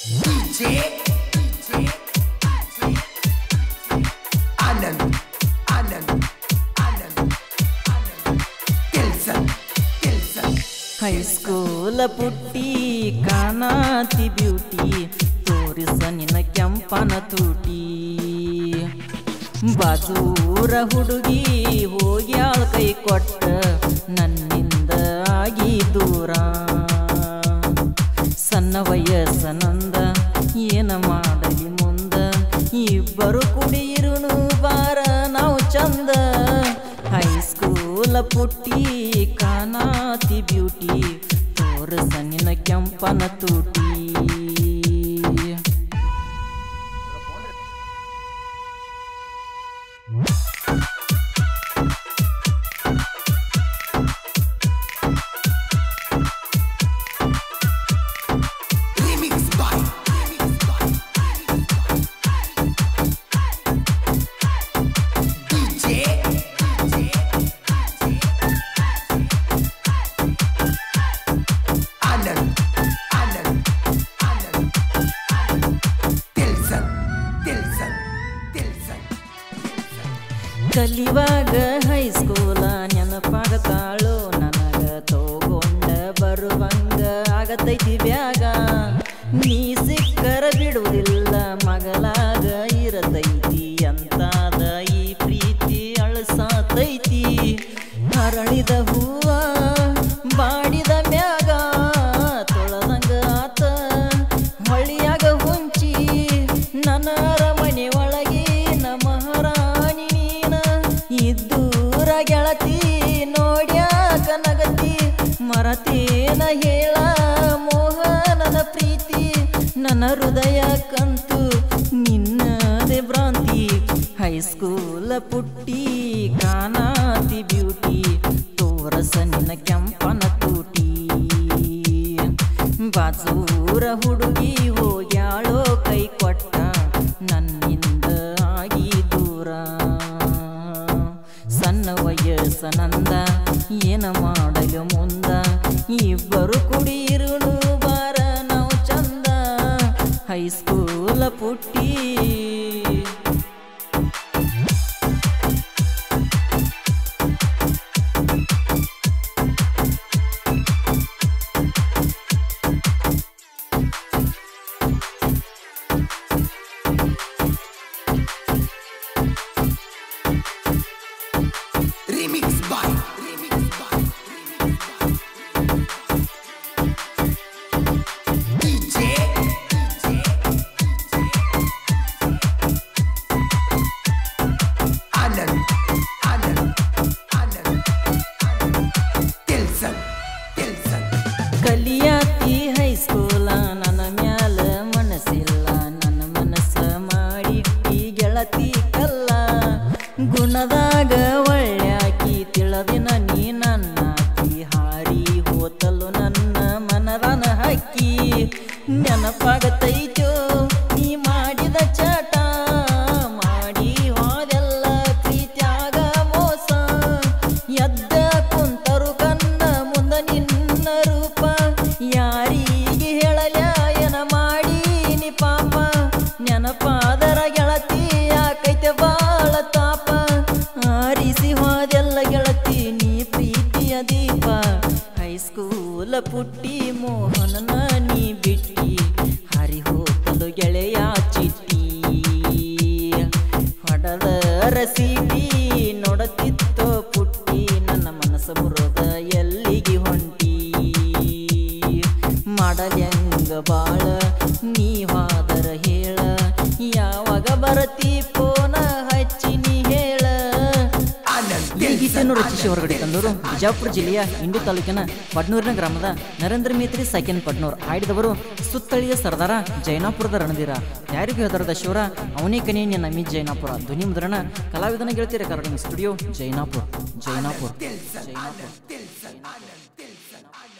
DJ Anand Anand Anand Anand Kilson Kilson ಹೈಸ್ಕೂಲ ಪುಟ್ಟಿ ಕಾನಾತಿ beauty ತೋರಿಸ ನಿನ್ನ ಕೆಂಪನ ತೂಟಿ ಬಾಜೂರ ಹುಡುಗಿ ಹೋಗ್ಯಾಳ ಕೈ ಕೊಟ್ಟ ನನ್ನಿಂದ ಆಗಿ ದೂರ ಸಣ್ಣ ವಯಸ್ಸನಂದ ಏನ ಮಾಡಲಿ ಮುಂದ ಇಬ್ಬರು ಕುಡಿಯಿರುನು ಬಾರ ನಾವು ಚಂದ ಹೈಸ್ಕೂಲ ಪುಟ್ಟಿ ಕಾನಾತಿ ಬ್ಯೂಟಿ ತೋರಸ ನಿನ್ನ ಕೆಂಪನ ತೂಟಿ Remix by Remix by DJ Anand Anand Anand Anand Kilson Kilson Kilson ಕಲಿವಾಗ ಹೈಸ್ಕೂಲ ನೆನಪಾಗತಾಳು ನನಗ ತಗೊಂಡ ಬರುವಂಗ ಆಗತೈತಿ ಬ್ಯಾಗ ನೀ ಸಿಕ್ಕರ ಬಿಡುವುದಿಲ್ಲ ಮಗಲಾಗ ಇರತೈತಿ ಅಂತಾದ ಈ ಪ್ರೀತಿ ಅಳಸಾತೈತಿ ಹರಳಿದ ಹೂವ ಬಾಡಿದ ಮ್ಯಾಗ ತೊಳೆದಂಗ ಆತ ಹೊಳಿಯಾಗ ಹುಂಚಿ ನನ್ನ ಅರಮನೆ ಒಳಗೆ ನಮ್ಮ ಮಹಾರಾಣಿ ನೀನ ಇದ್ದೂರ ಗೆಳತಿ ನೋಡ್ಯಾಕ ನಗತಿ ಮರತೇನ ಹೇಳ ಮೋಹನನ ಪ್ರೀತಿ ನನ್ನ ಹೃದಯ ಕಂತು ನಿನ್ನದೇ ಭ್ರಾಂತಿ ಹೈಸ್ಕೂಲ ಪುಟ್ಟಿ ಕಾನಾತಿ ಬ್ಯೂಟಿ ತೋರಸ ನಿನ್ನ ಕೆಂಪನ ತೂಟಿ ಬಾಜೂರ ಹುಡುಗಿ ಹೋಗ್ಯಾಳೋ ಕೈ ಕೊಟ್ಟ ನನ್ನಿಂದ ಆಗಿ ದೂರ ಸಣ್ಣ ವಯಸ್ಸನಂದ ಏನ ಮಾಡಲು ಮುಂದ ಇಬ್ಬರು ಕುಡಿಯಿರುಳು ಬಾರ ನಾವು ಚಂದ ಹೈಸ್ಕೂಲ ಪುಟ್ಟಿ Remix by Remix by Remix by DJ Anand Anand Anand Anand Kilson Kilson ಕಲಿಯಾತಿ ಹೈಸ್ಕೂಲ ನನ್ನ ಮ್ಯಾಲ ಮನಸ್ಸಿಲ್ಲ ನನ್ನ ಮನಸ್ಸ ಮಾಡಿ ಈ ಗೆಳತಿ ಕಲ್ಲ ಗುಣದಾಗ ಒಳ್ಳ್ಯಾಕಿ ತಿಳದಿನ ನೀ ನನ್ನಾಕಿ ಹಾರಿ ಹೋತಲು ನನ್ನ ಮನರನ ಹಕ್ಕಿ ನೆನಪಾಗತೈತೋ ನೀ ಮಾಡಿದ ಚಟ ಮಾಡಿ ಹೋದೆಲ್ಲ ಪ್ರೀತ್ಯಾಗ ಮೋಸ ಎದ್ದ ಕುಂತರು ಕನ್ನ ಮುಂದ ನಿನ್ನ ರೂಪ ಯಾರಿಗೆ ಹೇಳಲ್ಯಾಯನ ಮಾಡಿ ನಿ ಪಾಪ ನೆನಪಾದರ ಗೆಳತಿ ಯಾಕೈತೆ ಬಾಳ ತಾಪ ಆರಿಸಿ ಹೋದೆಲ್ಲ ಗೆಳತಿ ನೀ ಪ್ರೀತಿಯ ದೀಪ ಹೈಸ್ಕೂಲ ಪುಟ್ಟಿ ಮೋಹನನ ನೀ ಬಿಟ್ಟಿ ಹರಿ ಹೋತಲು ಗೆಳೆಯ ಚಿಟ್ಟಿ ಹೊಡದ ರಸೀಟಿ ನೋಡತಿತ್ತೋ ಪುಟ್ಟಿ ನನ್ನ ಮನಸ್ಸು ಮುರದ ಎಲ್ಲಿಗೆ ಹೊಂಟಿ ಮಾಡಲ್ಯಂಗ ಬಾಳ ನೀವಾದರ ಹೇಳ ಯಾವಾಗ ಬರತಿ ಪೋನ ಹಚ್ಚಿ ನೀ ಹೇಳ Anand ಈ Kilson ಗೀತೆಯನ್ನು ರಚಿಸಿ ಹೊರಗಡೆ ತಂದವರು ಬಿಜಾಪುರ ಜಿಲ್ಲೆಯ ಇಂಡಿ ತಾಲೂಕಿನ ಪಡ್ನೂರಿನ ಗ್ರಾಮದ ನರೇಂದ್ರ ಮೇತ್ರಿ ಸೆಕೆಂಡ್ ಪಡ್ನೂರ್ ಆಡಿದವರು ಸುತ್ತಳಿಯ ಸರ್ದಾರ ಜೈನಾಪುರದ ರಣಧೀರ ಯಾರಿಗೂ ಹೆದರದ ಶಿವರ ಅವನೇ ಕನಿ ನಿನ್ನ ಅಮಿತ್ ಜೈನಾಪುರ ಧ್ವನಿ ಮುದ್ರಣ ಕಲಾವಿದನ ಗೆಳತಿ recording studio Jainapur Jainapur Kilson Jainapur Kilson Anand Kilson Anand